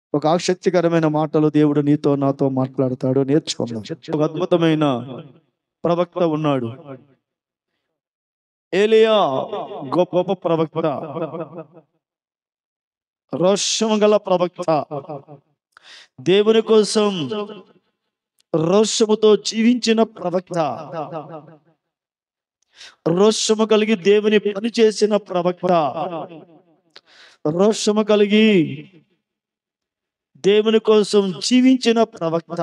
ఒక ఆసక్తికరమైన మాటలు దేవుడు నీతో నాతో మాట్లాడతాడు నేర్చుకుందాం ఒక అద్భుతమైన ప్రవక్త ఉన్నాడు ఏలియా గొప్ప గొప్ప ప్రవక్త రోషం గల ప్రవక్త దేవుని కోసం రోషముతో జీవించిన ప్రవక్త రోషము కలిగి దేవుని పని చేసిన ప్రవక్త రోషము కలిగి దేవుని కోసం జీవించిన ప్రవక్త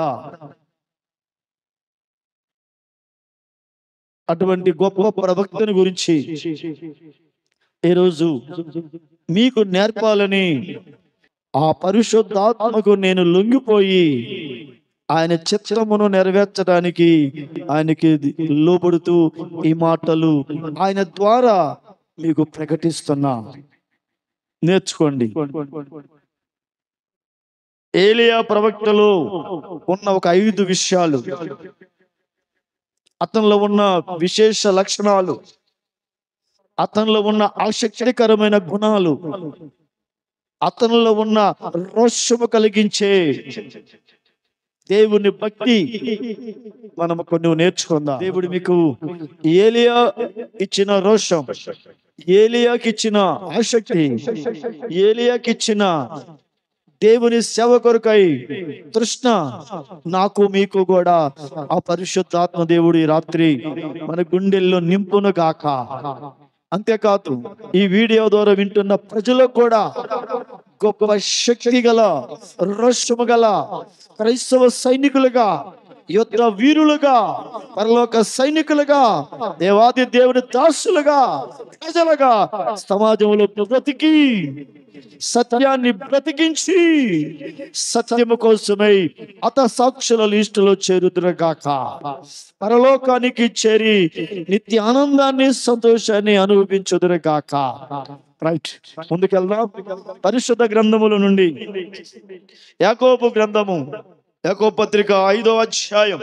అటువంటి గొప్ప ప్రవక్తని గురించి ఈరోజు మీకు నేర్పాలని ఆ పరిశుద్ధాత్మకు నేను లొంగిపోయి ఆయన చిత్రమును నెరవేర్చడానికి ఆయనకి లోబడుతూ ఈ మాటలు ఆయన ద్వారా మీకు ప్రకటిస్తున్నా నేర్చుకోండి ఏలియా ప్రవక్తలో ఉన్న ఒక ఐదు విషయాలు అతనిలో ఉన్న విశేష లక్షణాలు అతనిలో ఉన్న ఆసక్తికరమైన గుణాలు అతనిలో ఉన్న రోషము కలిగించే దేవుని భక్తి మనము కొన్ని నేర్చుకుందాం దేవుడు మీకు ఏలియా ఇచ్చిన రోషం ఏలియాకి ఇచ్చిన ఆసక్తి ఏలియాకి ఇచ్చిన దేవుని సేవ కొరకై తృష్ణ నాకు మీకు కూడా ఆ పరిశుద్ధాత్మ దేవుడు ఈ రాత్రి మన గుండెల్లో నింపును గాక అంతేకాదు ఈ వీడియో ద్వారా వింటున్న ప్రజలకు కూడా గొప్ప శక్తి గల రోషము గల క్రైస్తవ సైనికులుగా యుద్ధ వీరులుగా పరలోక సైనికులుగా దేవాది దేవుని దాసులుగా ప్రజలుగా సమాజంలో బ్రతికి సత్యాన్ని బ్రతికించి సత్యము కోసమై అత సాక్షుల లిస్టులో చేరుదురుగాక పరలోకానికి చేరి నిత్య ఆనందాన్ని సంతోషాన్ని అనుభవించుదురుగాక రైట్ ముందుకెళ్దాం పరిశుద్ధ గ్రంథముల నుండి యాకోబు గ్రంథము యాకోబు పత్రిక ఐదో అధ్యాయం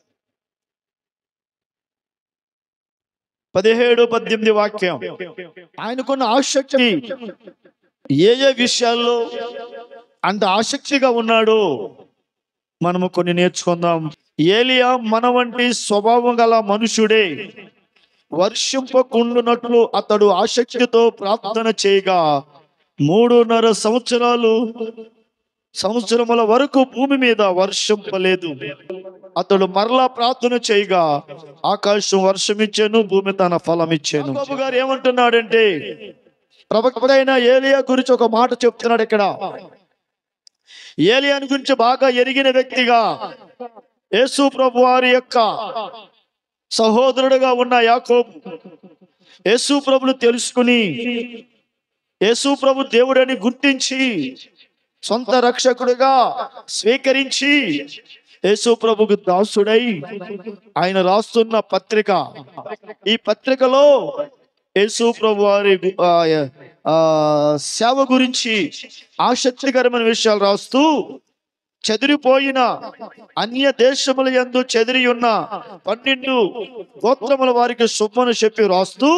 పదిహేడు పద్దెనిమిది వాక్యం ఆయనకున్న ఆసక్తి ఏ ఏ విషయాల్లో అంత ఆసక్తిగా ఉన్నాడో మనము కొన్ని నేర్చుకుందాం ఏలియా మన వంటి స్వభావం గల మనుషుడే వర్షింపకుండునట్లు అతడు ఆసక్తితో ప్రార్థన చేయగా మూడున్నర సంవత్సరాలు సంవత్సరముల వరకు భూమి మీద వర్షింపలేదు అతడు మరలా ప్రార్థన చేయగా ఆకాశం వర్షం ఇచ్చాను భూమి తన ఫలం ఇచ్చాను యాకోబు గారు ఏమంటున్నాడంటే ప్రవక్తైన ఏలియా గురించి ఒక మాట చెప్తున్నాడు ఇక్కడ ఏలియాని గురించి బాగా ఎరిగిన వ్యక్తిగా యేసు ప్రభు వారి యొక్క సహోదరుడుగా ఉన్న యాకోబు యేసు ప్రభును తెలుసుకుని యేసు ప్రభు దేవుడని గుర్తించి సొంత రక్షకుడిగా స్వీకరించి యేసు ప్రభుకు దాసుడై ఆయన రాస్తున్న పత్రిక ఈ పత్రికలో యేసు ప్రభు వారి ఆ, ఆ, సేవ గురించి ఆసక్తికరమైన విషయాలు రాస్తూ చెదిరిపోయిన అన్య దేశముల యందు చెదిరి ఉన్న పన్నెండు గోత్రముల వారికి శుభ్మను చెప్పి రాస్తూ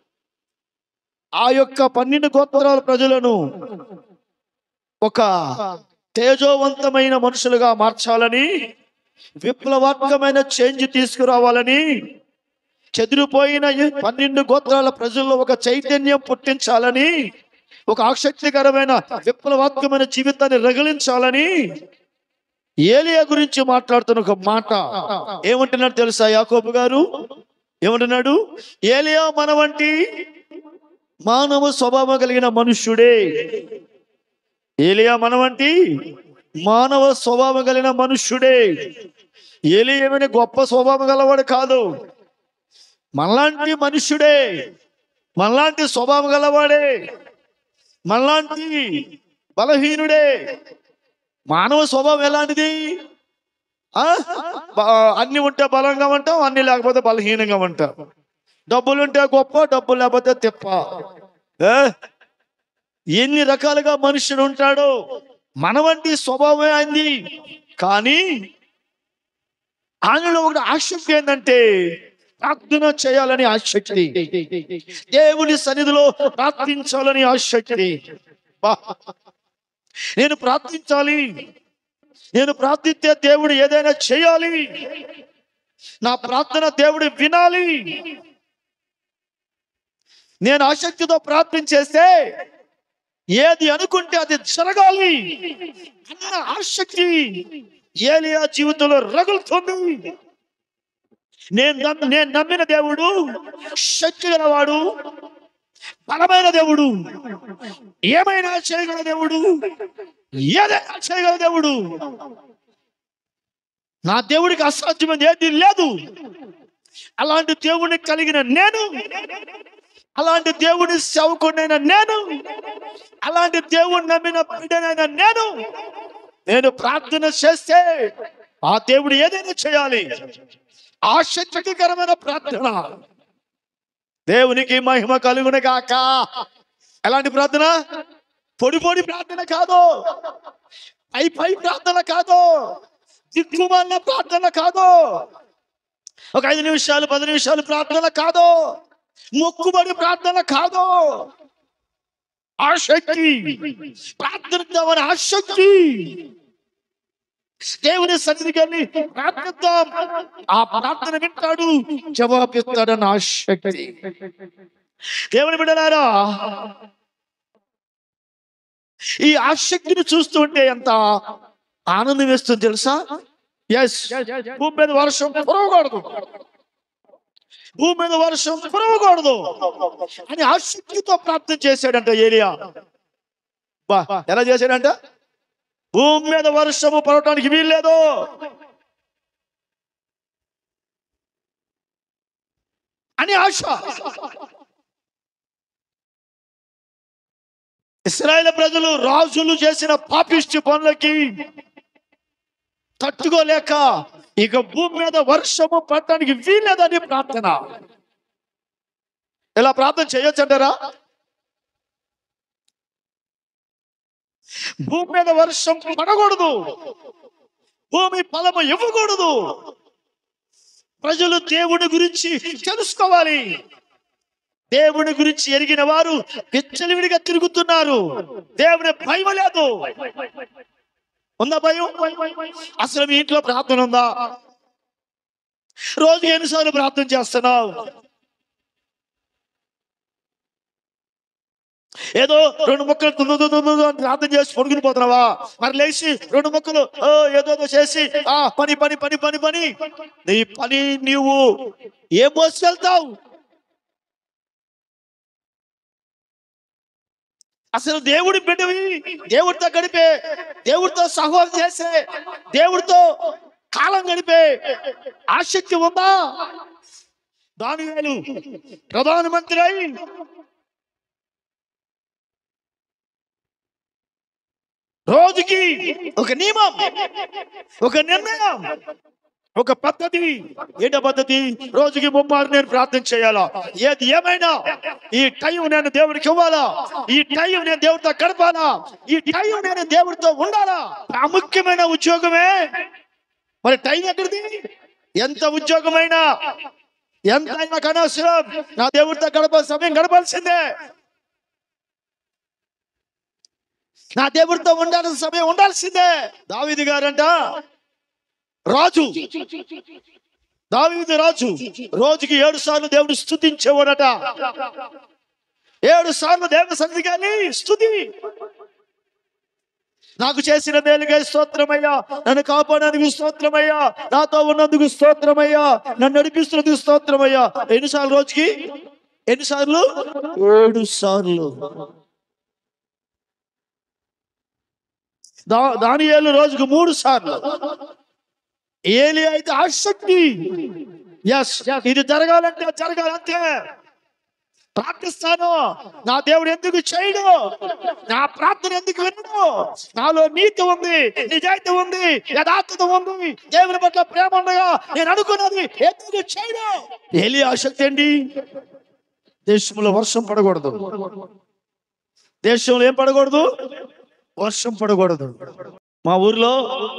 ఆ యొక్క పన్నెండు గోత్రాల ప్రజలను ఒక తేజోవంతమైన మనుషులుగా మార్చాలని విప్లవాత్మకమైన చేంజ్ తీసుకురావాలని చెదిరిపోయిన ఈ పన్నెండు గోత్రాల ప్రజల్లో ఒక చైతన్యం పుట్టించాలని ఒక ఆసక్తికరమైన విప్లవాత్మకమైన జీవితాన్ని రగిలించాలని ఏలియా గురించి మాట్లాడుతున్న ఒక మాట ఏమంటున్నాడు తెలుసా యాకోబు గారు ఏమంటున్నాడు ఏలియా మన వంటి మానవ స్వభావం కలిగిన మనుష్యుడే ఏలియా మన వంటి మానవ స్వభావం కలిగిన మనుష్యుడే ఏలియా ఏమైనా గొప్ప స్వభావం గలవాడు కాదు మనలాంటి మనుష్యుడే మనలాంటి స్వభావం గలవాడే మనలాంటి బలహీనుడే మానవ స్వభావం ఎలాంటిది ఆ? బ- అన్ని ఉంటే బలంగా ఉంటాం అన్ని లేకపోతే బలహీనంగా ఉంటాం డబ్బులు ఉంటే గొప్ప డబ్బులు లేకపోతే తిప్ప ఏ? ఎన్ని రకాలుగా మనుషుడు ఉంటాడో మన వంటి స్వభావమే అయింది కానీ ఆయనలో ఒకటి ఆసక్తి ఏంటంటే ప్రార్థన చేయాలని ఆసక్తి దేవుని సన్నిధిలో ప్రార్థించాలని ఆసక్తి బా. నేను ప్రార్థించాలి నేను ప్రార్థిస్తే దేవుడు ఏదైనా చేయాలి నా ప్రార్థన దేవుడు వినాలి నేను ఆసక్తితో ప్రార్థన చేస్తే ఏది అనుకుంటే అది జరగాలి అన్న ఆసక్తి ఏలియా జీవితంలో రగులుతుంది నేను నమ్మి- నేను నమ్మిన దేవుడు శక్తి గలవాడు బలమైన దేవుడు ఏమైనా చేయగల దేవుడు ఏదైనా చేయగల దేవుడు నా దేవుడికి అసాధ్యమైనది ఏది లేదు అలాంటి దేవుడిని కలిగిన నేను అలాంటి దేవుని సేవకుడైన నేను అలాంటి దేవుని నమ్మిన బిడ్డనైన నేను నేను ప్రార్థన చేస్తే ఆ దేవుడు ఏదైనా చేయాలి ఆసక్తికరమైన ప్రార్థన దేవునికి మహిమ కలుగును గాక ఎలాంటి ప్రార్థన పొడి పొడి ప్రార్థన కాదు పై పై ప్రార్థన కాదు దిక్కుమాలిన ప్రార్థన కాదు ఒక ఐదు నిమిషాలు పది నిమిషాలు ప్రార్థన కాదు మొక్కుబడి ప్రార్థన కాదు ఆసక్తి ప్రార్థిద్దామని ఆసక్తి దేవుని సన్నిధికి వెళ్ళి ప్రార్థిద్దాం ఆ ప్రార్థన వింటాడు జవాబిస్తాడని ఆసక్తి దేవుని బిడ్డలారా ఈ ఆసక్తిని చూస్తుంటే ఎంత ఆనందం వేస్తుంది తెలుసా ఎస్ భూమి మీద వర్షం కురవకూడదు భూమి మీద వర్షం కురవకూడదు అని ఆసక్తితో ప్రార్థన చేశాడంట ఏలియా బా ఎలా చేశాడంట భూమి మీద వర్షము పడటానికి వీల్లేదు అని ఆశ ఇస్రాయేల్ ప్రజలు రాజులు చేసిన పాపిష్టి పనులకి తట్టుకోలేక ఇక భూమి మీద వర్షము పడటానికి వీల్లేదని ప్రార్థన ఇలా ప్రార్థన చేయొచ్చంటారా భూమి మీద వర్షం పడకూడదు భూమి ఫలము ఇవ్వకూడదు ప్రజలు దేవుని గురించి తెలుసుకోవాలి దేవుని గురించి ఎరిగిన వారు విచ్చలవిడిగా తిరుగుతున్నారు దేవుని భయం లేదు ఉందా భయం అసలు మీ ఇంట్లో ప్రార్థన ఉందా రోజు ఎన్నిసార్లు ప్రార్థన చేస్తున్నావు ఏదో రెండు ముక్కలు తుందు తుందు తుందు అని ప్రార్థన చేసి పొడుగుని పోతున్నావా మరి లేచి రెండు ముక్కలు ఓ ఏదో ఏదో చేసి ఆ పని పని పని పని పని నీ పని నీవు ఏం మోసుకెళ్తావు అసలు దేవుడి బిడ్డవి దేవుడితో గడిపే దేవుడితో సహవాసం చేసే దేవుడితో కాలం గడిపే ఆసక్తి ఉందా దాని వేలు ప్రధానమంత్రి అయి రోజుకి ఒక నియమం ఒక నిర్ణయం ఒక పద్ధతి ఏంట పద్ధతి రోజుకి ముమ్మారు నేను ప్రార్థన చేయాలా ఏది ఏమైనా ఈ టైం నేను దేవుడికి ఇవ్వాలా ఈ టైం నేను దేవుడితో గడపాలా ఈ టైం నేను దేవుడితో ఉండాలా ప్రాముఖ్యమైన ఉద్యోగమే మరి టైం ఎక్కడిది ఎంత ఉద్యోగమైనా ఎంత అయినా కనవసరం నా దేవుడితో గడపాల్సిన సమయం గడపాల్సిందే నా దేవుడితో ఉండాల్సిన సమయం ఉండాల్సిందే దావిది గారంట రాజు దావీదు రాజు రోజుకి ఏడు సార్లు దేవుడు స్థుతించేవాడట ఏడు సార్లు దేవుని సన్నిధి కానీ స్థుతి నాకు చేసిన మేలుగా స్తోత్రమయ్యా నన్ను కాపాడడానికి స్తోత్రమయ్యా నాతో ఉన్నందుకు స్తోత్రమయ్యా నన్ను నడిపిస్తున్నందుకు స్తోత్రమయ్యా ఎన్నిసార్లు రోజుకి ఎన్నిసార్లు ఏడు సార్లు దా దానియేలు రోజుకు మూడు సార్లు ఏలి అయితే ఆసక్తి ఎస్ ఇది జరగాలంటే జరగాలంతే ప్రార్థిస్తాను నా దేవుడు ఎందుకు చేయడు నా ప్రార్థన ఎందుకు వినడు నాలో నీతి ఉంది నిజాయితీ ఉంది యథార్థత ఉంది దేవుని పట్ల ప్రేమ ఉండగా నేను అనుకున్నది ఎందుకు చేయడు ఏలి ఆసక్తి అండి దేశంలో వర్షం పడకూడదు దేశంలో ఏం పడకూడదు వర్షం పడకూడదు మా ఊర్లో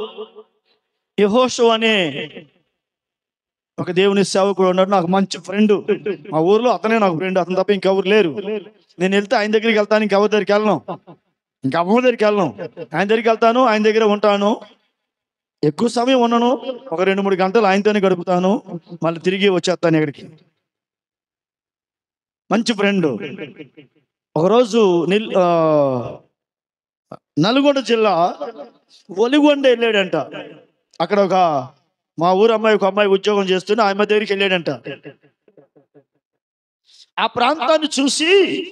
యహోషు అనే ఒక దేవుని సేవకుడు ఉన్నాడు నాకు మంచి ఫ్రెండ్ మా ఊర్లో అతనే నాకు ఫ్రెండ్ అతను తప్ప ఇంకెవరు లేరు నేను వెళ్తే ఆయన దగ్గరికి వెళ్తాను ఇంకెవరి దగ్గరికి వెళ్ళను ఇంకా అమ్మ దగ్గరికి వెళ్ళను ఆయన దగ్గరికి వెళ్తాను ఆయన దగ్గర ఉంటాను ఎక్కువ సమయం ఉన్నాను ఒక రెండు మూడు గంటలు ఆయనతోనే గడుపుతాను మళ్ళీ తిరిగి వచ్చేస్తాను ఇక్కడికి మంచి ఫ్రెండ్ ఒకరోజు నిల్ ఆ, నల్గొండ జిల్లా ఒలిగొండ వెళ్ళాడంట అక్కడ ఒక మా ఊరు అమ్మాయి ఒక అమ్మాయి ఉద్యోగం చేస్తుంటే ఆమె దగ్గరికి వెళ్ళాడంట ఆ ప్రాంతాన్ని చూసి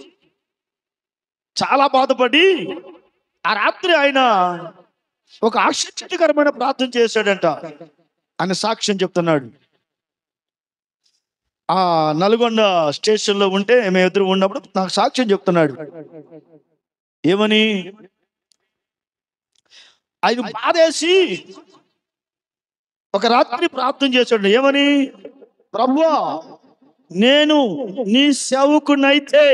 చాలా బాధపడి ఆ రాత్రి ఆయన ఒక ఆశ్చర్యకరమైన ప్రార్థన చేశాడంట అని సాక్ష్యం చెప్తున్నాడు ఆ నల్గొండ స్టేషన్లో ఉంటే మేము ఎదురు ఉన్నప్పుడు నాకు సాక్ష్యం చెప్తున్నాడు ఏమని ఆయన బాధేసి ఒక రాత్రి ప్రార్థన చేశాడు ఏమని ప్రభువా నేను నీ సేవకునైతే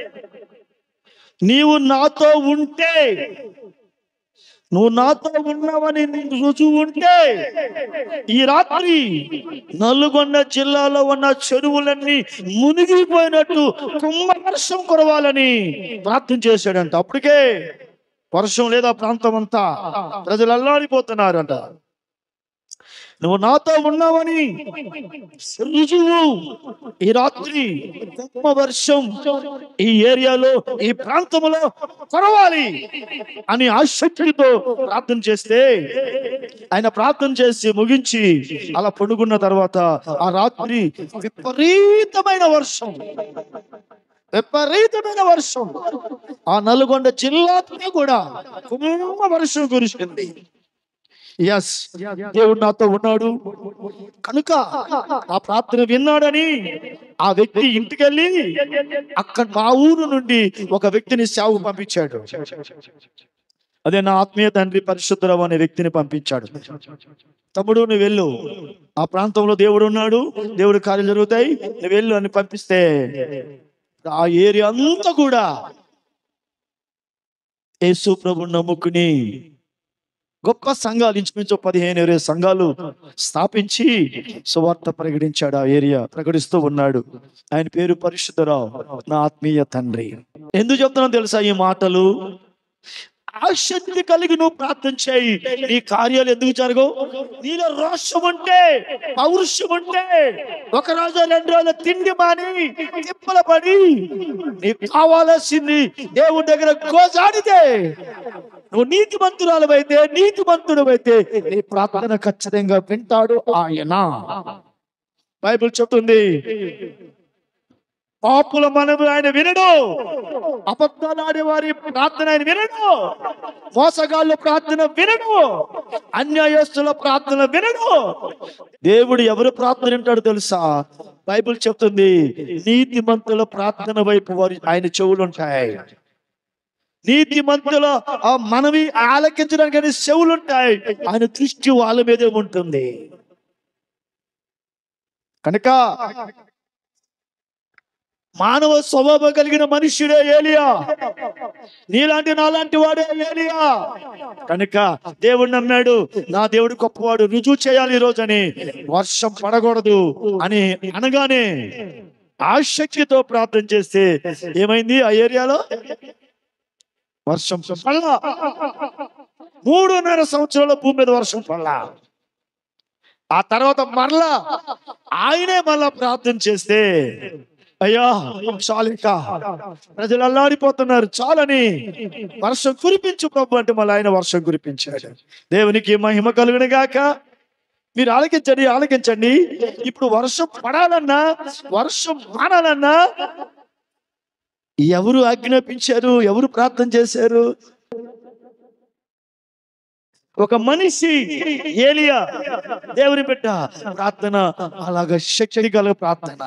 నీవు నాతో ఉంటే నువ్వు నాతో ఉన్నావని నీకు రుజువు ఉంటే ఈ రాత్రి నల్గొండ జిల్లాలో ఉన్న చెరువులన్నీ మునిగిపోయినట్టు కుంభ వర్షం కురవాలని ప్రార్థన చేశాడంట అప్పటికే వర్షం లేదా ప్రాంతం అంతా ప్రజలు అల్లాడిపోతున్నారంట నువ్వు నాతో ఉన్నావని రుజువు ఈ రాత్రి కుంభ వర్షం ఈ ఏరియాలో ఈ ప్రాంతంలో కొరవాలి అని ఆసక్తితో ప్రార్థన చేస్తే ఆయన ప్రార్థన చేసి ముగించి అలా పడుకున్న తర్వాత ఆ రాత్రి విపరీతమైన వర్షం విపరీతమైన వర్షం ఆ నల్గొండ జిల్లాతో కూడా కుంభ వర్షం కురిసింది ఎస్ దేవుడు నాతో ఉన్నాడు కనుక ఆ ప్రార్థన విన్నాడని ఆ వ్యక్తి ఇంటికెళ్ళి అక్కడ మా ఊరు నుండి ఒక వ్యక్తిని సేవకు పంపించాడు అదే నా ఆత్మీయ తండ్రి పరిశుద్ధరావు అనే వ్యక్తిని పంపించాడు తమ్ముడు నువ్వు వెళ్ళు ఆ ప్రాంతంలో దేవుడు ఉన్నాడు దేవుడి కార్యాలు జరుగుతాయి నువ్వు వెళ్ళు అని పంపిస్తే ఆ ఏరియా అంతా కూడా యేసు ప్రభు నమ్ముకుని గొప్ప సంఘాలు ఇంచుమించు పదిహేను ఇరవై సంఘాలు స్థాపించి సువార్త ప్రకటించాడు ఆ ఏరియా ప్రకటిస్తూ ఉన్నాడు ఆయన పేరు పరిశుద్ధరావు నా ఆత్మీయ తండ్రి ఎందుకు చెప్తున్నాను తెలుసా ఈ మాటలు ఆసక్తి కలిగి నువ్వు ప్రార్థన చేయి నీ కార్యాలు ఎందుకు జరగవు నీలో రోషం ఉంటే పౌరుషం ఉంటే ఒక రోజు రెండు రోజులు తిండి మాని తిప్పల పడి నీకు కావాల్సింది దేవుడి దగ్గర గోజాడితే నువ్వు నీతి మంతురాలవైతే నీతి మంతుడవైతే నీ ప్రార్థన ఖచ్చితంగా వింటాడు ఆయన బైబిల్ చెప్తుంది పాపుల మనము ఆయన వినడు అబద్ధాలు ఆడేవారి ప్రార్థన ఆయన వినడు మోసగాళ్ళ ప్రార్థన వినడు అన్యాయస్తుల ప్రార్థన వినడు దేవుడు ఎవరు ప్రార్థన వింటాడు తెలుసా బైబిల్ చెప్తుంది నీతిమంతుల ప్రార్థన వైపు వారి ఆయన చెవులు ఉంటాయి నీతిమంతుల ఆ మనవి ఆలకించడానికి ఆయన చెవులు ఉంటాయి ఆయన దృష్టి వాళ్ళ మీదే ఉంటుంది కనుక మానవ స్వభావం కలిగిన మనుష్యుడే ఏలియా నీలాంటి నాలాంటి వాడే ఏలియా కనుక దేవుడు నమ్మాడు నా దేవుడు గొప్పవాడు రుజువు చేయాలి ఈ రోజని వర్షం పడకూడదు అని అనగానే ఆసక్తితో ప్రార్థన చేస్తే ఏమైంది ఆ ఏరియాలో వర్షం పడలా మూడున్నర సంవత్సరాల భూమి మీద వర్షం పడలా ఆ తర్వాత మరలా ఆయనే మళ్ళా ప్రార్థన చేస్తే అయ్యా చాలిక ప్రజలు అల్లాడిపోతున్నారు చాలని వర్షం కురిపించు ప్రభు అంటే మళ్ళీ ఆయన వర్షం కురిపించాడు దేవునికి మహిమ కలుగును గాక మీరు ఆలకించండి ఆలకించండి ఇప్పుడు వర్షం పడాలన్నా వర్షం మానాలన్నా ఎవరు ఆజ్ఞాపించారు ఎవరు ప్రార్థన చేశారు ఒక మనిషి ఏలియా దేవుని బిడ్డ ప్రార్థన అలాగ శక్తి గల ప్రార్థన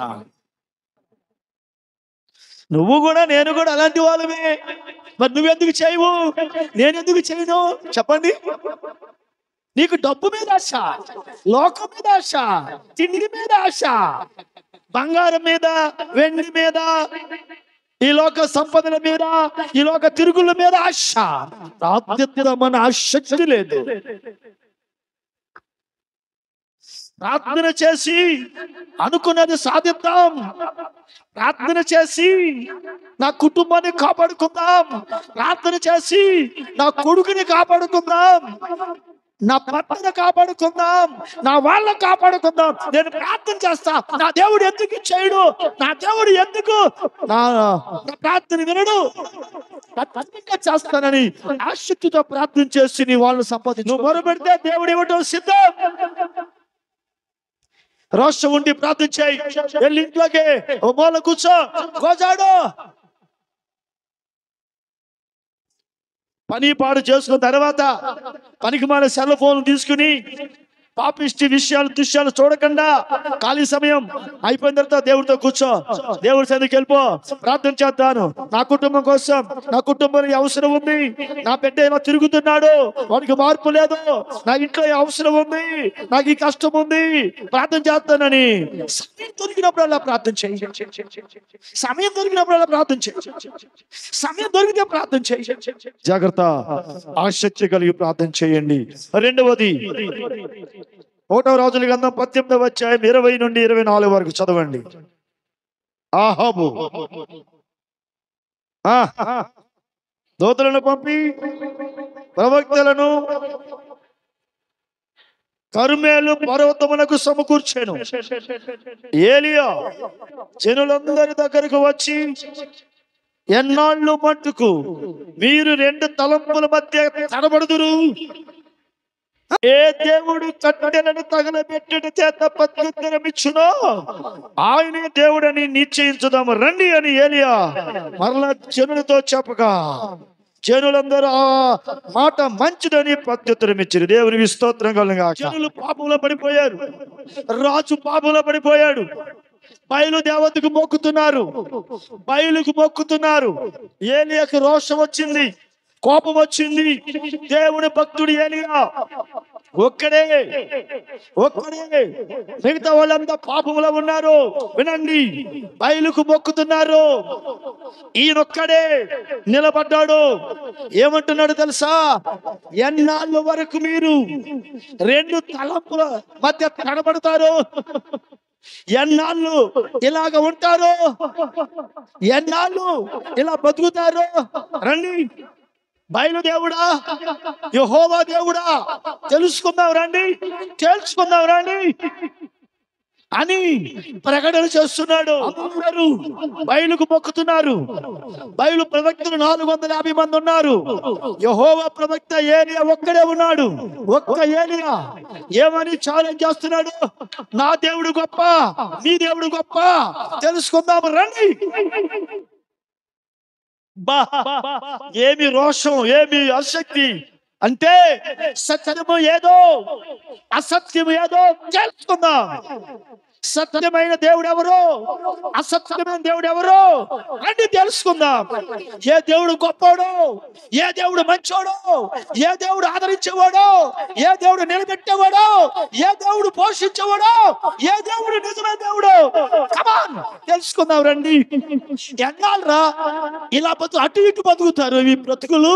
నువ్వు కూడా నేను కూడా అలాంటి వాళ్ళమే మరి నువ్వెందుకు చేయవు నేను ఎందుకు చేయను చెప్పండి నీకు డబ్బు మీద ఆశ లోకం మీద ఆశ తిండి మీద ఆశ బంగారం మీద వెండి మీద ఈ లోక సంపదల మీద ఈ లోక తిరుగుల మీద ఆశ ప్రాప్యత మన ఆసక్తి లేదు ప్రార్థన చేసి అనుకున్నది సాధిద్దాం ప్రార్థన చేసి నా కుటుంబాన్ని కాపాడుకుందాం ప్రార్థన చేసి నా కొడుకుని కాపాడుకుందాం నా భర్తను కాపాడుకుందాం నా వాళ్ళని కాపాడుకుందాం నేను ప్రార్థన చేస్తా నా దేవుడు ఎందుకు చేయడు నా దేవుడు ఎందుకు నా నా ప్రార్థన వినడు ఖచ్చితంగా చేస్తానని ఆసక్తితో ప్రార్థన చేసి నీ వాళ్ళని సంపాదించు నువ్వు మొరపెడితే దేవుడు ఇవ్వటం సిద్ధం రోషం ఉండి ప్రార్థన చేయి వెళ్ళి ఇంట్లోకి ఓ మూల కూర్చో గోజాడు పని పాడు చేసుకున్న తర్వాత పనికి మన సెల్ ఫోన్ తీసుకుని పాపిష్టి విషయాలు దృశ్యాలు చూడకుండా ఖాళీ సమయం అయిపోయిన తర్వాత దేవుడితో కూర్చో దేవుడి సన్నిధికి వెళ్ళిపో ప్రార్థన చేస్తాను నా కుటుంబం కోసం నా కుటుంబం అవసరం ఉంది నా బిడ్డ ఏమో తిరుగుతున్నాడు వాడికి మార్పు లేదు నా ఇంట్లో ఈ అవసరం ఉంది నాకు ఈ కష్టం ఉంది ప్రార్థన చేస్తానని సమయం దొరికినప్పుడల్లా ప్రార్థన చేయి సమయం దొరికినప్పుడల్లా ప్రార్థన చేయి సమయం దొరికితే ప్రార్థన చేయి జాగ్రత్త ఆసక్తి కలిగి ప్రార్థన చేయండి రెండవది ఒకటో రాజుల గంధం పద్దెనిమిదవ అధ్యాయం ఇరవై నుండి ఇరవై నాలుగు వరకు చదవండి ఆహాబు ఆ, దూతలను పంపి ప్రవక్తలను కరుమేలు పర్వతమునకు సమకూర్చాను ఏలియా జనులందరి దగ్గరకు వచ్చి ఎన్నాళ్ళు మట్టుకు మీరు రెండు తలంపుల మధ్య తడబడుదురు ఏ దేవుడు కట్టెలను తగలబెట్టడం చేత ప్రత్యుత్తరమిచ్చునో ఆయనే దేవుడని నిశ్చయించుదాము రండి అని ఏలియా మరలా జనులతో చెప్పగా జనులందరూ ఆ మాట మంచిదని ప్రత్యుత్తరం ఇచ్చారు దేవునికి స్తోత్రం కలుగా జనులు పాపంలో పడిపోయారు రాజు పాపంలో పడిపోయాడు బయలు దేవతకు మొక్కుతున్నారు బయలుకు మొక్కుతున్నారు ఏలియాకి రోషం వచ్చింది కోపం వచ్చింది దేవుని భక్తుడు ఏలియా ఒక్కడే ఒక్కడే మిగతా వాళ్ళంతా పాపంలో ఉన్నారు వినండి బయలుకు మొక్కుతున్నారు ఈయనొక్కడే నిలబడ్డాడు ఏమంటున్నాడు తెలుసా ఎన్నాళ్ళ వరకు మీరు రెండు తలంపుల మధ్య తడబడతారు ఎన్నాళ్ళు ఇలాగ ఉంటారు ఎన్నాళ్ళు ఇలా బతుకుతారు రండి బయలు దేవుడా యహోవా దేవుడా తెలుసుకుందాం రండి తెలుసుకుందాం రండి అని ప్రకటన చేస్తున్నాడు అందరూ బయలుకు మొక్కుతున్నారు బయలు ప్రవక్తలు నాలుగు వందల యాభై మంది ఉన్నారు యహోవా ప్రవక్త ఏలియా ఒక్కడే ఉన్నాడు ఒక్క ఏలియా ఏమని ఛాలెంజ్ చేస్తున్నాడు నా దేవుడు గొప్ప నీ దేవుడు గొప్ప తెలుసుకుందాం రండి బా ఏమి రోషం ఏమి ఆసక్తి అంటే సత్యము ఏదో అసత్యము ఏదో తెలుసుకుందాం సత్యమైన దేవుడు ఎవరు అసత్యమైన దేవుడు ఎవరు అని తెలుసుకుందాం ఏ దేవుడు గొప్పోడు ఏ దేవుడు మంచోడు ఏ దేవుడు ఆదరించేవాడు ఏ దేవుడు నిలబెట్టేవాడు ఏ దేవుడు పోషించేవాడు ఏ దేవుడు నిజమైన దేవుడు కమాన్ తెలుసుకుందాం రండి ఎన్నాళ్ళరా ఇలా బతు అటు ఇటు బతుకుతారు ఈ బ్రతుకులు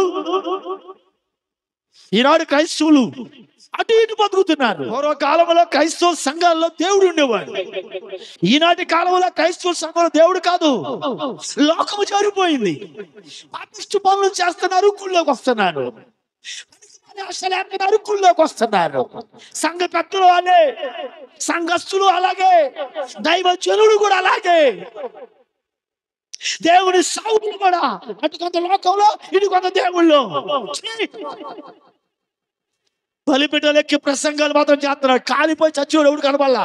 ఈనాడు క్రైస్తవులు అటు ఇటు బతుకుతున్నారు పూర్వ కాలంలో క్రైస్తవ సంఘాల్లో దేవుడు ఉండేవాడు ఈనాటి కాలంలో క్రైస్తవ సంఘంలో దేవుడు కాదు లోకము జారిపోయింది పాపిష్టి పనులు చేస్తున్నారు గుళ్ళోకి వస్తున్నారు అసలు లేకపోతే గుళ్ళోకి వస్తున్నారు సంఘ పెద్దలు వాళ్ళే సంఘస్థులు అలాగే దైవ జనులు కూడా అలాగే దేవుని సౌకులు కూడా అటు కొంత లోకంలో ఇటు కొంత దేవుళ్ళు ఛీ! బలిపీఠాలెక్కి ప్రసంగాలు మాత్రం చేస్తున్నాడు కాలిపోయి చచ్చివాడు ఎవడు కనబల్లా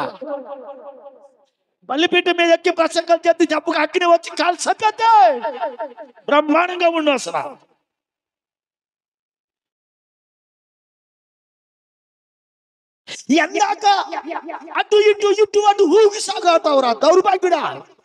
బలిపీఠం మీద ఎక్కి ప్రసంగాలు చేస్తే జబ్బుగా అగ్ని వచ్చి కాలు సత్తే బ్రహ్మాండంగా ఉండు అసలు ఎందాక అటు ఇటు ఇటు అటు ఊగి సాగుతావురా దౌర్భాగ్యుడా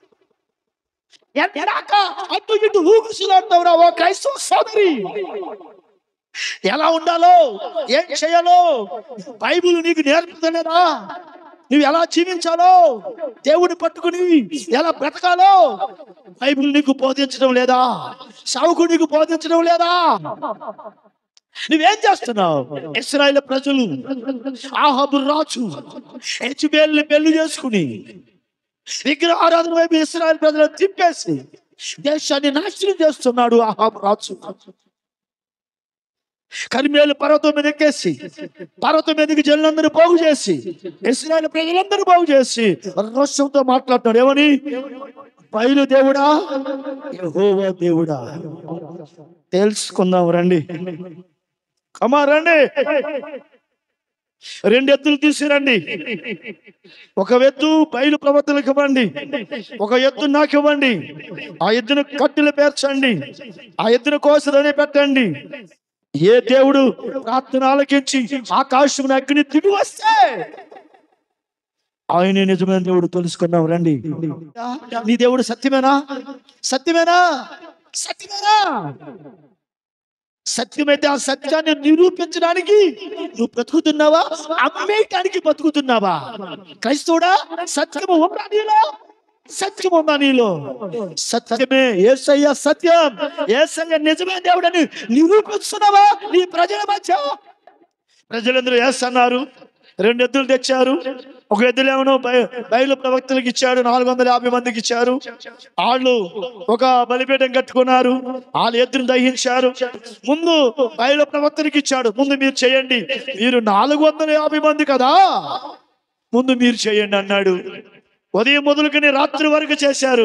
ఎందాక అటు ఇటు ఊగుసులాడతావురా ఓ క్రైస్తవ సోదరి ఎలా ఉండాలో ఏం చేయాలో బైబిల్ నీకు నేర్పుతలేదా నువ్వు ఎలా జీవించాలో దేవుని పట్టుకుని ఎలా బ్రతకాలో బైబిల్ నీకు బోధించడం లేదా సావుకు నీకు బోధించడం లేదా నువ్వేం చేస్తున్నావు ఇస్రాయేల్ ప్రజలు ఆహాబు రాజు హెచ్బేల్ని పెళ్లి చేసుకుని విగ్రహ ఆరాధన వైపు ఇస్రాయేల్ ప్రజలను తిప్పేసి దేశాన్ని నాశనం చేస్తున్నాడు ఆహాబు రాజు కరిమేలు పర్వతం మీద ఎక్కేసి పర్వతం మీదకి జనులందరూ బాగు చేసి ఇస్రాయేల్ ప్రజలందరూ బాగు చేసి రోషంతో మాట్లాడుతున్నాడు ఏమని బయలు దేవుడా యెహోవా దేవుడా తెలుసుకుందాం రండి కమా రండి రెండు ఎత్తులు తీసుకురండి ఒక ఎత్తు బయలు ప్రవర్తనకు ఇవ్వండి ఒక ఎత్తు నాకు ఇవ్వండి ఆ ఎద్దును కట్టెలు పేర్చండి ఆ ఎద్దును కోసదని పెట్టండి ఏ దేవుడు ప్రార్థన ఆలకించి ఆకాశం అగ్ని దిగి వస్తే ఆయన నిజమైన దేవుడు తెలుసుకున్నాం రండి నీ దేవుడు సత్యమేనా సత్యమేనా సత్యమేనా సత్యమైతే ఆ సత్యాన్ని నిరూపించడానికి నువ్వు బ్రతుకుతున్నావా అమ్మేయటానికి బతుకుతున్నావా క్రైస్తవుడా సత్యము ఉందా నీలో సత్యం ఉందా నీలో సత్యమే ఏసయ్య సత్యం ఏసయ్య నిజమే దేవుడని నిరూపిస్తున్నావా నీ ప్రజల మధ్య ప్రజలందరూ ఎస్ అన్నారు రెండు ఎద్దులు తెచ్చారు ఒక ఎద్దులేమో బయ- బయలు ప్రవక్తలకు ఇచ్చాడు నాలుగు వందల యాభై మందికి ఇచ్చారు వాళ్ళు ఒక బలిపీఠం కట్టుకున్నారు వాళ్ళు ఎద్దును దహించారు ముందు బయలు ప్రవక్తలకు ఇచ్చాడు ముందు మీరు చేయండి మీరు నాలుగు వందల యాభై మంది కదా ముందు మీరు చేయండి అన్నాడు ఉదయం మొదలుకొని రాత్రి వరకు చేశారు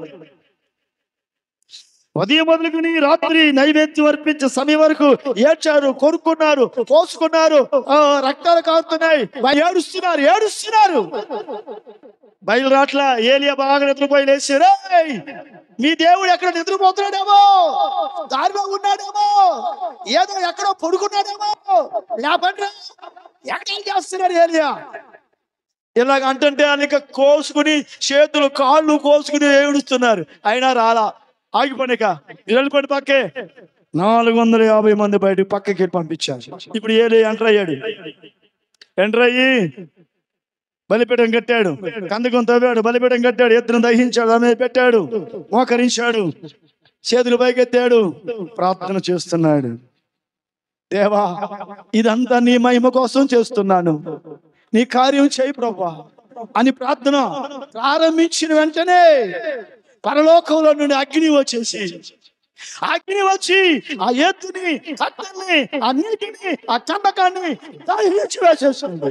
ఉదయం మొదలుకొని రాత్రి నైవేద్యం అర్పించే సమయం వరకు ఏడ్చారు కొరుక్కున్నారు కోసుకున్నారు ఆ, రక్తాలు కారుతున్నాయి వా- ఏడుస్తున్నారు ఏడుస్తున్నారు బయలు రాట్ల ఏలియా బాగా నిద్రపోయి లేచారు "ఏయ్, మీ దేవుడు ఎక్కడ నిద్రపోతున్నాడేమో దారిలో ఉన్నాడేమో ఏదో ఎక్కడో పడుకున్నాడేమో లేపండి ఎక్కడ చేస్తున్నాడు ఏలియా ఇలాగ అంటుంటే అనేక కోసుకుని చేతులు కాళ్ళు కోసుకుని ఏడుస్తున్నారు అయినా రాలా ఆగిపోయినాక వెళ్ళిపోయి పక్కే నాలుగు వందల యాభై మంది బయటకు పక్కకి పంపించారు ఇప్పుడు ఏలి ఎంటర్ అయ్యాడు ఎంటర్ అయ్యి బలిపీఠం కట్టాడు కందకం తవ్వాడు బలిపీఠం కట్టాడు ఎత్తును దహించాడు ఆమె పెట్టాడు మోకరించాడు చేతులు పైకెత్తాడు ప్రార్థన చేస్తున్నాడు దేవా ఇదంతా నీ మహిమ కోసం చేస్తున్నాను నీ కార్యం చేయి ప్రభా అని ప్రార్థన ప్రారంభించిన వెంటనే పరలోకంలో నుండి అగ్ని వచ్చేసి అగ్ని వచ్చి ఆ ఎత్తుని కట్టెల్ని ఆ నీటిని ఆ కందకాన్ని దహించి వేసేస్తుంది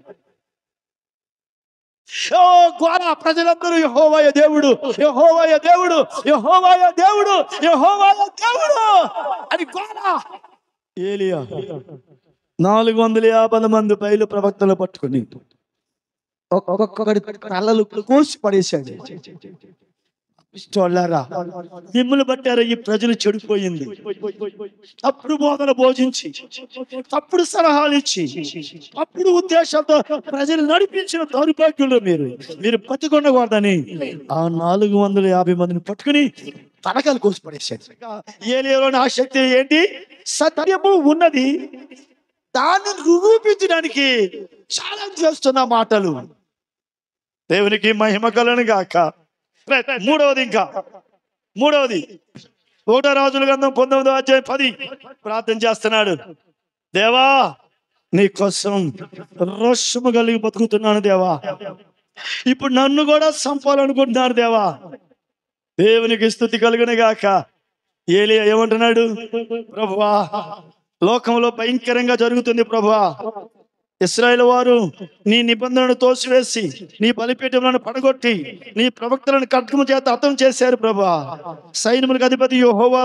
ఓ గోర ప్రజలందరూ యెహోవాయ దేవుడు యెహోవాయ దేవుడు యెహోవాయ దేవుడు యెహోవాయ దేవుడు అని గోర ఏలియా నాలుగు వందల యాభై మంది బయలు ప్రవక్తలు పట్టుకుని ఒక్కొక్కడి తలలు కోసి పడేశాడు పిచ్చోళ్ళారా మిమ్మల్ని బట్టారా ఈ ప్రజలు చెడిపోయింది తప్పుడు బోధన బోధించి తప్పుడు సలహాలు ఇచ్చి తప్పుడు ఉద్దేశంతో ప్రజలు నడిపించిన దౌర్భాగ్యులు మీరు మీరు బతికొండకూడదని ఆ నాలుగు వందల యాభై మందిని పట్టుకుని తనకాలు కోసి పడేశాడు ఏలియాలోని ఆసక్తి ఏంటి సత్యము ఉన్నది దాన్ని నిరూపించడానికి చాలా చేస్తున్న మాటలు దేవునికి మహిమ కలను గాక రైట్, మూడవది ఇంకా మూడవది ఒకటో రాజుల గ్రంథం పంతొమ్మిదో అధ్యాయం పది ప్రార్థన చేస్తున్నాడు దేవా నీ కోసం రోషము కలిగి బతుకుతున్నాను దేవా ఇప్పుడు నన్ను కూడా చంపాలనుకుంటున్నారు దేవా దేవునికి స్థుతి కలుగును గాక ఏలియా ఏమంటున్నాడు ప్రభువా లోకంలో భయంకరంగా జరుగుతుంది ప్రభువా ఇస్రాయేల్ వారు నీ నిబంధనను తోసివేసి నీ బలిపీఠములను పడగొట్టి నీ ప్రవక్తలను ఖడ్గము చేత అర్థం చేశారు ప్రభా సైన్యములకు అధిపతి యెహోవా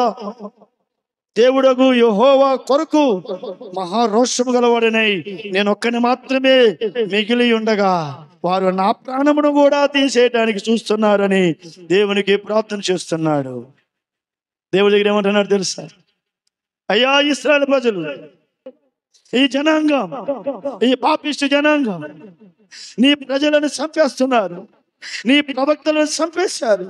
దేవుడగు యెహోవా కొరకు మహారోషము గలవాడనై నేను ఒక్కని మాత్రమే మిగిలి ఉండగా వారు నా ప్రాణమును కూడా తీసేయడానికి చూస్తున్నారని దేవునికి ప్రార్థన చేస్తున్నాడు దేవుడి దగ్గర ఏమంటున్నాడు తెలుసా అయ్యా ఇస్రాయల్ ప్రజలు ఈ జనాంగం ఈ పాపిష్టి జనాంగం నీ ప్రజలను చంపేస్తున్నారు నీ ప్రవక్తలను చంపేశారు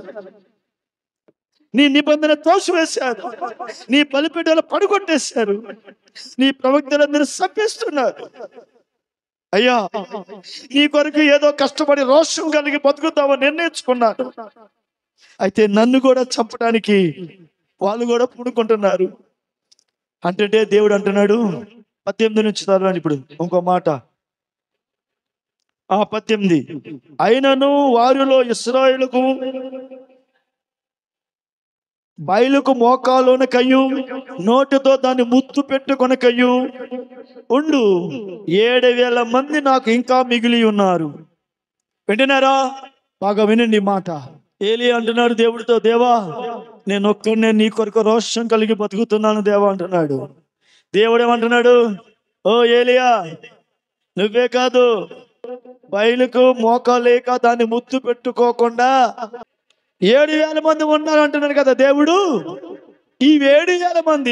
నీ నిబంధన తోసివేశారు నీ బలిపీఠాలు పడుకొట్టేశారు నీ ప్రవక్తలందరూ చంపేస్తున్నారు అయ్యా నీ కొరకు ఏదో కష్టపడి రోషం కలిగి బతుకుతామని నిర్ణయించుకున్నారు అయితే నన్ను కూడా చంపడానికి వాళ్ళు కూడా పూనుకుంటున్నారు అంటే దేవుడు అంటున్నాడు పద్దెనిమిది నుంచి చదవండి ఇప్పుడు ఇంకో మాట ఆ పద్దెనిమిది అయినను వారిలో ఇస్రాయేలుకు బయలుకు మోకాలోనకయ్యు నోటితో దాన్ని ముత్తు పెట్టుకొనకయ్యు ఉండు ఏడు వేల మంది నాకు ఇంకా మిగిలి ఉన్నారు వింటున్నారా బాగా వినండి ఈ మాట ఏలి అంటున్నాడు దేవుడితో దేవా నేను ఒక్కడినే నీ కొరకు రోషం కలిగి బతుకుతున్నాను దేవా అంటున్నాడు దేవుడు ఏమంటున్నాడు ఓ ఏలియా నువ్వే కాదు బయలుకు మోకాలేక దాన్ని ముత్తు పెట్టుకోకుండా ఏడు వేల మంది ఉన్నారు అంటున్నాడు కదా దేవుడు ఈ ఏడు వేల మంది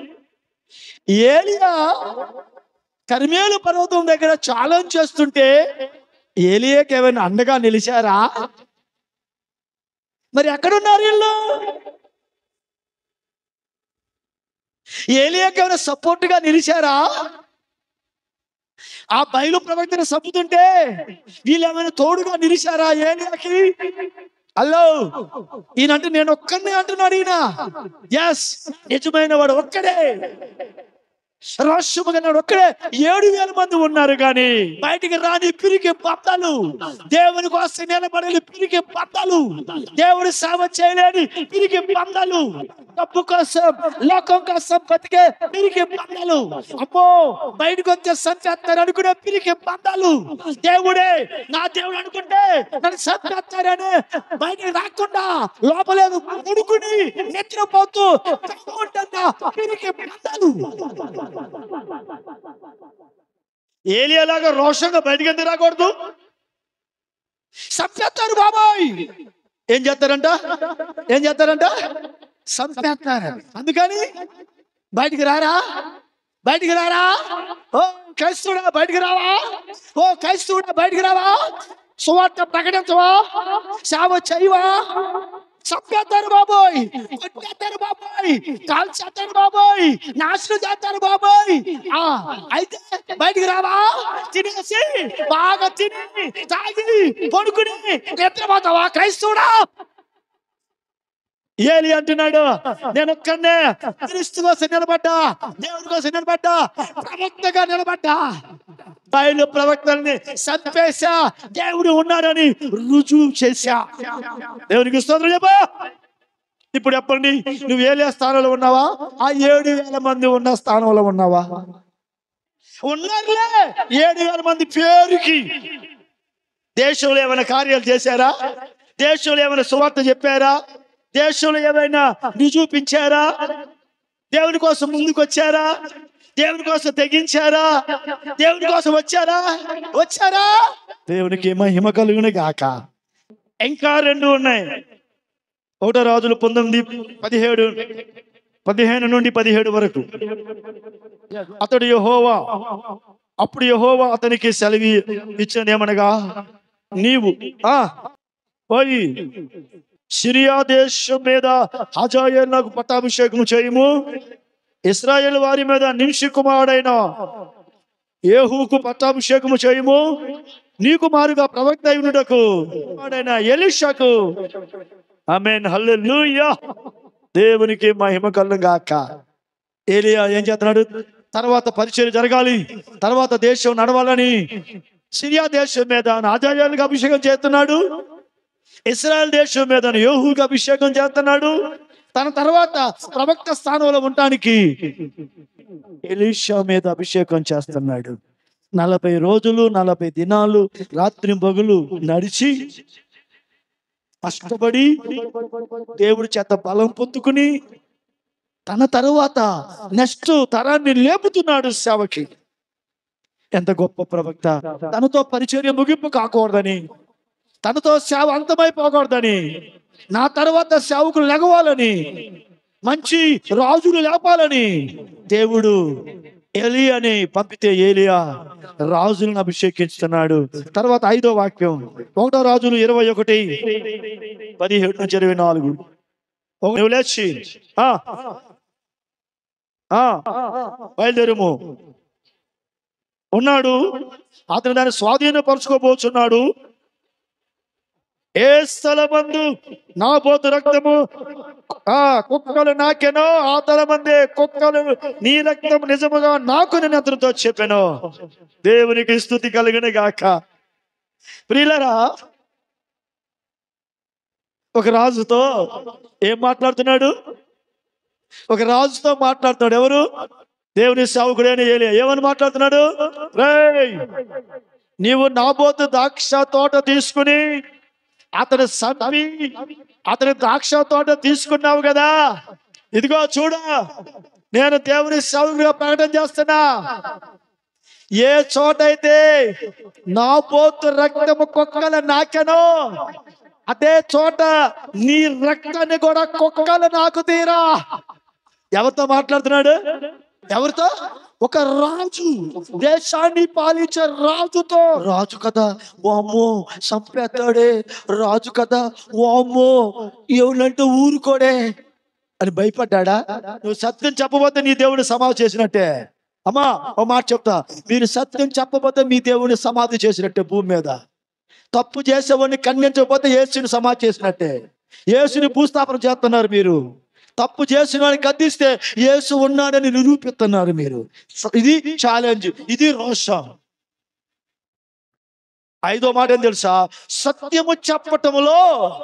ఏలియా కర్మేలు పర్వతం దగ్గర ఛాలెంజ్ చేస్తుంటే ఏలియాకి ఏమైనా అండగా నిలిచారా మరి ఎక్కడున్నారు వీళ్ళు ఏలియాకి ఏమైనా సపోర్ట్ గా నిలిచారా ఆ బయలు ప్రవక్తన చంపుతుంటే వీళ్ళు ఏమైనా తోడుగా నిలిచారా ఏలియాకి హలో ఈయనంటే నేను ఒక్కడినే అంటున్నాడు ఈయన ఎస్ నిజమైన వాడు ఒక్కడే రాష్ట్రముగా ఒక్కడే ఏడు వేల మంది ఉన్నారు కానీ బయటికి రాని పిరికి పత్తాలు దేవుని కోసం నిలబడని పిరికి పత్తాలు దేవుని సేవ చేయలేని పిరికి పందాలు డబ్బు కోసం లోకం కోసం బతికే పిరికి పందాలు అమ్మో బయటకు వచ్చే సంచేస్తారు అనుకునే పిరికి పందాలు దేవుడే నా దేవుడు అనుకుంటే నన్ను సంచేస్తారని బయటికి రాకుండా లోపలేదు ముడుకుని నిద్రపోతూ ఉంటున్న పిరికి పందాలు ఏలియాలాగా రోషంగా బయటికి ఎందుకు రాకూడదు సంపేస్తారు బాబాయ్ ఏం చేస్తారంట ఏం చేస్తారంట సంపేస్తారు అందుకని బయటికి రారా బయటికి రారా ఓ క్రైస్తవుడా బయటికి రావా ఓ క్రైస్తవుడా బయటికి రావా సువార్త ప్రకటించవా సేవ చేయవా చంపేస్తారు బాబోయ్ కొట్టేస్తారు బాబోయ్ కాల్చేస్తారు బాబోయ్ నాశనం చేస్తారు బాబోయ్ ఆ అయితే బయటికి రావా తినేసి బాగా తిని తాగి పడుకుని నిద్రపోతావా క్రైస్తవుడా ఏలి అంటున్నాడు నేను ఒక్కడనే క్రీస్తు కోసం నిలబడ్డా దేవుడి కోసం నిలబడ్డా ప్రవక్తగా నిలబడ్డా బయలు ప్రవక్తల్ని చంపేశా దేవుడు ఉన్నాడని రుజువు చేశా దేవునికి స్తోత్రం చెప్పా ఇప్పుడు చెప్పండి నువ్వు ఏలే స్థానంలో ఉన్నావా ఆ ఏడు వేల మంది ఉన్న స్థానంలో ఉన్నావా ఉన్నారులే ఏడు వేల మంది పేరుకి దేశంలో ఏమైనా కార్యాలు చేశారా దేశంలో ఏమైనా సువార్త చెప్పారా దేశంలో ఏమైనా నిరూపించారా దేవుని కోసం ముందుకు వచ్చారా దేవుని కోసం తెగించారా దేవుని కోసం వచ్చారా వచ్చారా దేవునికి మహిమ కలుగును గాక ఇంకా రెండు ఉన్నాయి ఒకటో రాజులు పంతొమ్మిది పదిహేడు పదిహేను నుండి పదిహేడు వరకు అతడు యహోవా అప్పుడు యహోవా అతనికి సెలవి ఇచ్చినదేమనగా నీవు ఆ పోయి సిరియా దేశం మీద హజాయేలకు పట్టాభిషేకం చేయము ఇస్రాయేల్ వారి మీద నింషి కుమారుడైన ఏహూకు పట్టాభిషేకము చేయము నీకు మారుగా ప్రవక్త అయినటకు కుమారుడైన ఎలిషకు ఆమెన్ హల్లెలూయా దేవునికి మహిమ కలుగు గాక ఏలియా ఏం చేస్తున్నాడు తర్వాత పరిచయం జరగాలి తర్వాత దేశం నడవాలని సిరియా దేశం మీద ఆచార్యాలకు అభిషేకం చేస్తున్నాడు ఇస్రాయల్ దేశం మీద యోహుకి అభిషేకం చేస్తున్నాడు తన తర్వాత ప్రవక్త స్థానంలో ఉండటానికి ఎలీషా మీద అభిషేకం చేస్తున్నాడు నలభై రోజులు నలభై దినాలు రాత్రి పగులు నడిచి కష్టపడి దేవుడి చేత బలం పొందుకుని తన తరువాత నెక్స్ట్ తరాన్ని లేపుతున్నాడు సేవకి ఎంత గొప్ప ప్రవక్త తనతో పరిచర్య ముగింపు కాకూడదని తనతో సేవ అంతమైపోకూడదని నా తర్వాత సేవకులు లెగవాలని మంచి రాజులు లేపాలని దేవుడు ఎలి అని పంపితే ఏలియా రాజులను అభిషేకిస్తున్నాడు తర్వాత ఐదో వాక్యం ఒకటో రాజులు ఇరవై ఒకటి పదిహేడు నుంచి ఇరవై నాలుగు ఒక- నువ్వు లేచి ఆ, ఆ, బయలుదేరుము ఉన్నాడు అతను దాన్ని స్వాధీనపరచుకోబోతున్నాడు ఏ స్థలమందు నా పోతు రక్తము ఆ కుక్కలు నాకెనో ఆ తలమందే కుక్కలు నీ రక్తం నిజముగా నాకు నేను అతనితో చెప్పాను దేవునికి స్థుతి కలిగిన గాక ప్రియులరా ఒక రాజుతో ఏం మాట్లాడుతున్నాడు ఒక రాజుతో మాట్లాడుతున్నాడు ఎవరు దేవుని సేవకుడైన ఏలియా ఏమని మాట్లాడుతున్నాడు రేయ్ నీవు నాబోతు ద్రాక్ష తోట తీసుకుని అతను సంపి అతని ద్రాక్ష తోట తీసుకున్నావు కదా ఇదిగో చూడ నేను దేవుని సేవకుడిగా ప్రకటన చేస్తున్నా ఏ చోటైతే నా పోతు రక్తము కుక్కలు నాకెనో అదే చోట నీ రక్తాన్ని కూడా కుక్కలు నాకు తీరా ఎవరితో మాట్లాడుతున్నాడు ఎవరితో ఒక రాజు దేశాన్ని పాలించే రాజుతో రాజు కదా వామ్మో చంపేస్తాడే రాజు కదా వామ్మో ఎవరంటే ఊరుకోడే అని భయపడ్డా నువ్వు సత్యం చెప్పబోతే నీ దేవుని సమాధి చేసినట్టే అమ్మా ఓ మాట చెప్తా మీరు సత్యం చెప్పబోతే మీ దేవుని సమాధి చేసినట్టే భూమి మీద తప్పు చేసేవాడిని ఖండించకపోతే యేసుని సమాధి చేసినట్టే యేసుని భూస్థాపన చేస్తున్నారు మీరు తప్పు చేసిన వాడిని గద్దిస్తే యేసు ఉన్నాడని నిరూపిస్తున్నారు మీరు ఇది ఛాలెంజ్ ఇది రోషం ఐదో మాట ఏం తెలుసా సత్యము చెప్పటములో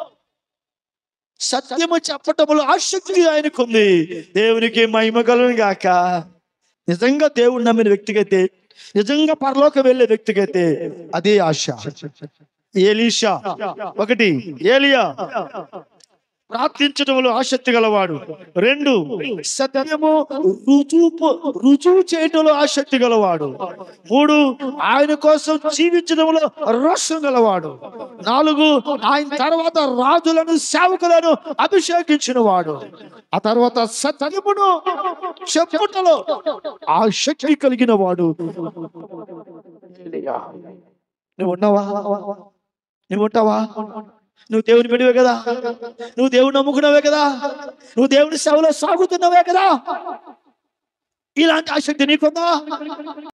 సత్యము చెప్పటములో ఆసక్తి ఆయనకుంది దేవునికి మహిమ కలుగును గాక నిజంగా దేవుడు నమ్మిన వ్యక్తికైతే నిజంగా పరలోకం వెళ్ళే వ్యక్తికైతే అదే ఆశ ఏలీషా ఒకటి ఏలియా ప్రార్థించడంలో ఆసక్తి గలవాడు రెండు సత్యము రుజువు రుజువు చేయటంలో ఆసక్తి గలవాడు మూడు ఆయన కోసం జీవించడంలో రోషం గలవాడు నాలుగు ఆయన తర్వాత రాజులను సేవకులను అభిషేకించిన వాడు ఆ తర్వాత సత్యమును చెప్పుటలో ఆసక్తి కలిగిన వాడు నువ్వు ఉన్నావా నువ్వు ఉంటావా నువ్వు దేవుని బిడివే కదా నువ్వు దేవుని నమ్ముకున్నావే కదా నువ్వు దేవుని సేవలో సాగుతున్నావే కదా ఇలాంటి ఆసక్తి నీకుందా